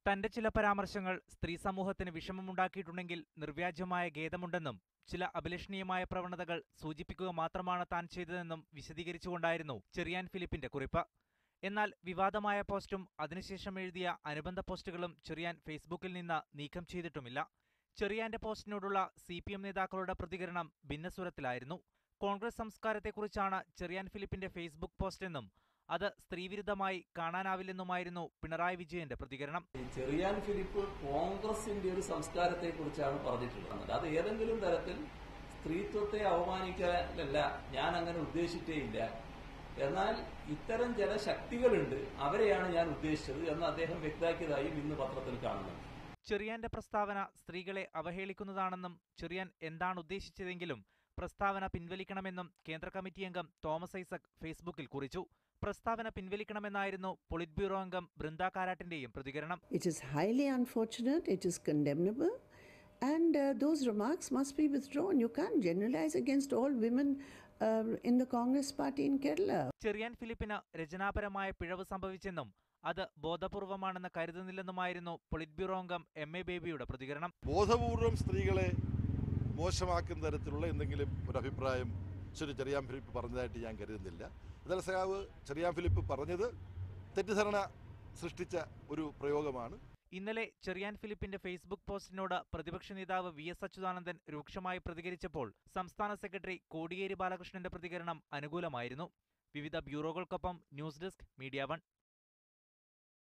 തന്റെ ചില പരാമർശങ്ങൾ സ്ത്രീ സമൂഹത്തിന് വിഷമമുണ്ടാക്കിയിട്ടുണ്ടെങ്കിൽ നിർവ്യാജമായ ഖേദമുണ്ടെന്നും ചില അഭിലഷണീയമായ പ്രവണതകൾ സൂചിപ്പിക്കുക മാത്രമാണ് താൻ ചെയ്തതെന്നും വിശദീകരിച്ചുകൊണ്ടായിരുന്നു ചെറിയാൻ ഫിലിപ്പിന്റെ കുറിപ്പ് എന്നാൽ വിവാദമായ പോസ്റ്റും അതിനുശേഷം എഴുതിയ അനുബന്ധ പോസ്റ്റുകളും ചെറിയാൻ ഫേസ്ബുക്കിൽ നിന്ന് നീക്കം ചെയ്തിട്ടുമില്ല ചെറിയാന്റെ പോസ്റ്റിനോടുള്ള സി പി എം നേതാക്കളുടെ പ്രതികരണം ഭിന്നസ്വരത്തിലായിരുന്നു കോൺഗ്രസ് സംസ്കാരത്തെക്കുറിച്ചാണ് ചെറിയാൻ ഫിലിപ്പിന്റെ ഫേസ്ബുക്ക് പോസ്റ്റെന്നും അത് സ്ത്രീവിരുദ്ധമായി കാണാനാവില്ലെന്നുമായിരുന്നു പിണറായി വിജയന്റെ പ്രതികരണം ഈ ചെറിയാൻ ഫിലിപ്പ് കോൺഗ്രസിന്റെ ഒരു സംസ്കാരത്തെ കുറിച്ചാണ് പറഞ്ഞിട്ടുള്ളത് അത് ഏതെങ്കിലും തരത്തിൽ സ്ത്രീത്വത്തെ അവമാനിക്കാനല്ല ഞാൻ അങ്ങനെ ഉദ്ദേശിച്ചേയില്ല എന്നാൽ ഇത്തരം ചില ശക്തികളുണ്ട് അവരെയാണ് ഞാൻ ഉദ്ദേശിച്ചത് എന്ന് അദ്ദേഹം വ്യക്തമാക്കിയതായും ഇന്ന് പത്രത്തിൽ കാണുന്നുണ്ട് ചെറിയാന്റെ പ്രസ്താവന സ്ത്രീകളെ അവഹേളിക്കുന്നതാണെന്നും ചെറിയാൻ എന്താണ് ഉദ്ദേശിച്ചതെങ്കിലും പ്രസ്താവന പിൻവലിക്കണമെന്നും കേന്ദ്ര കമ്മിറ്റി അംഗം തോമസ് ഐസക് ഫേസ്ബുക്കിൽ കുറിച്ചു പ്രസ്താവന പിൻവലിക്കണമെന്നായിരുന്നു പൊളിറ്റ് ബ്യൂറോ അംഗം ബൃന്ദ കാരാട്ടിന്റെയും പ്രതികരണം It is highly unfortunate, it is condemnable, and uh, those remarks must be withdrawn. You can't generalize against all women uh, in the Congress party in Kerala. Cherian ഫിലിപ്പിന് രചനാപരമായ പിഴവ് സംഭവിച്ചെന്നും അത് ബോധപൂർവമാണെന്ന് കരുതുന്നില്ലെന്നുമായിരുന്നു പൊളിറ്റ് ബ്യൂറോ അംഗം M A ബേബിയുടെ പ്രതികരണം ബോധപൂർവം സ്ത്രീകളെ മോശമാക്കുന്ന തരത്തിലുള്ള എന്തെങ്കിലും ഒരു അഭിപ്രായം ശ്രീ ചെറിയാൻ ഫിലിപ്പ് പറഞ്ഞതായിട്ട് ഞാൻ കരുതുന്നില്ല എന്നാൽ സഖാവ് ചെറിയാൻ ഫിലിപ്പ് പറഞ്ഞത് തെറ്റിദ്ധാരണ സൃഷ്ടിച്ച ഒരു പ്രയോഗമാണ് ഇന്നലെ ചെറിയാൻ ഫിലിപ്പിന്റെ ഫേസ്ബുക്ക് പോസ്റ്റിനോട് പ്രതിപക്ഷ നേതാവ് വി എസ് അച്യുതാനന്ദൻ രൂക്ഷമായി പ്രതികരിച്ചപ്പോൾ സംസ്ഥാന സെക്രട്ടറി കോടിയേരി ബാലകൃഷ്ണന്റെ പ്രതികരണം അനുകൂലമായിരുന്നു വിവിധ ബ്യൂറോകൾക്കൊപ്പം ന്യൂസ് ഡെസ്ക് മീഡിയ വൺ